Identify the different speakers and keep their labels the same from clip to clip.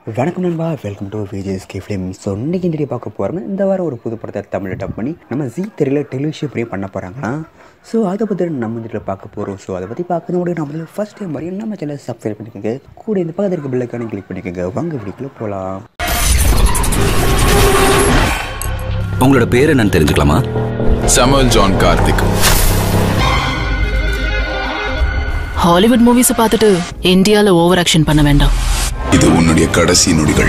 Speaker 1: வணக்கம் நண்பா welcome to Vijay's K film so இன்னைக்கு இந்த பார்க்க போகிறோம் இந்த வாரம் ஒரு புது படத்தை தமிழில் டப் பண்ணி நம்ம ஜி தெரியல டெலிவிஷன் ப்ரே பண்ண போகிறாங்களாம் ஸோ அதை பற்றி நம்ம இதில் பார்க்க போகிறோம் ஸோ அதை பற்றி பார்க்கணும் நம்ம ஃபஸ்ட் டைம் மாதிரி நம்ம சேனல் சப்ஸ்கிரைப் பண்ணிக்கோங்க கூட இந்த பக்கத்தில் இருக்க பில்லைக்கான கிளிக் பண்ணிக்கோங்க வாங்க வீடியோக்குள்ள போகலாம்
Speaker 2: உங்களோட பேர் என்னன்னு தெரிஞ்சுக்கலாமா
Speaker 3: Samuel John Karthik
Speaker 4: Hollywood movies பார்த்துட்டு இந்தியால ஓவர் ஆக்ஷன் பண்ண வேண்டாம்
Speaker 3: இது உன்னுடைய கடைசி நொடிகள்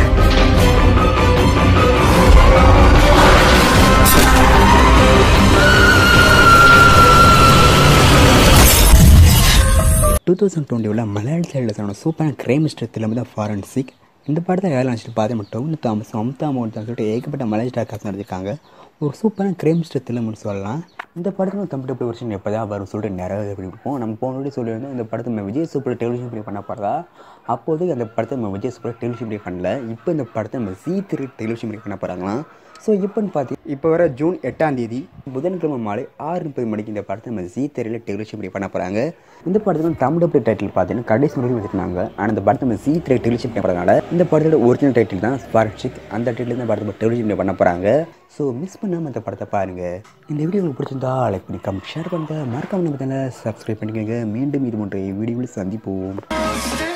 Speaker 1: டூ தௌசண்ட் டுவெண்ட்டியில் மலையாள சைடில் சொன்ன சூப்பரான கிரைம் மிஸ்டர் திலம்பு தான் ஃபாரன்சிக் இந்த படத்தை யாரும் நினச்சிட்டு பார்த்து மட்டும் இந்த தாமஸ் அம்தா மோகன் சொல்லிட்டு ஏகப்பட்ட மலையாள ஸ்டார்காஸ் நடந்திருக்காங்க ஒரு சூப்பரான கிரைம் மிஸ்டர் திலம்புன்னு சொல்லலாம் இந்த படத்தில் தமிழ் டபுள் வருஷன் எப்போ தான் வரும் சொல்லிட்டு நிறைய பண்ணியிருப்போம் நம்ம போனோடய சொல்லியிருந்தோம் இந்த படத்தை நம்ம விஜய் சூப்பர் டெலிவிஷன் ப்ளே பண்ண போகிறதா அப்போது அந்த படத்தை நம்ம விஜய் சூப்பர் டெலிவிஷன் ப்ளே பண்ணல இப்போ இந்த படத்தை நம்ம ஜி திரு டெலிவிஷன் ப்ளே பண்ண போகிறாங்களாம் ஸோ இப்போன்னு பார்த்து இப்போ வர ஜூன் எட்டாம் தேதி புதன்கிழமை மாலை ஆறு முப்பது மணிக்கு இந்த படத்தை நம்ம ஜி தெரியல டெலிவிஷன் ப்ளே பண்ண போகிறாங்க இந்த படத்தில் தமிழ் டபுள் டைட்டில் பார்த்தீங்கன்னா கடைசி வரைக்கும் வச்சுருந்தாங்க ஆனால் இந்த படத்தை நம்ம ஜி திரை டெலிவிஷன் ப்ளே பண்ணுறதுனால இந்த படத்தோட ஒரிஜினல் டைட்டில் தான் ஸ்பார்ஷிக் அந்த டைட்டில் தான் படத்தை டெலிவிஷன் ப்ளே பண்ண போகிறாங்க ஸோ மிஸ் பண்ணாமல் இந்த படத்தை பாருங்கள் இந்த வீடியோ உங்களுக்கு பிடிச்சிருந்தா லைக் பண்ணி கமெண்ட் ஷேர் பண்ணுங்கள் மறக்காம நம்ம சேனலை சப்ஸ்கிரைப் பண்ணிக்கோங்க மீண்டும் இது போன்ற வீடியோவில் சந்திப்போம்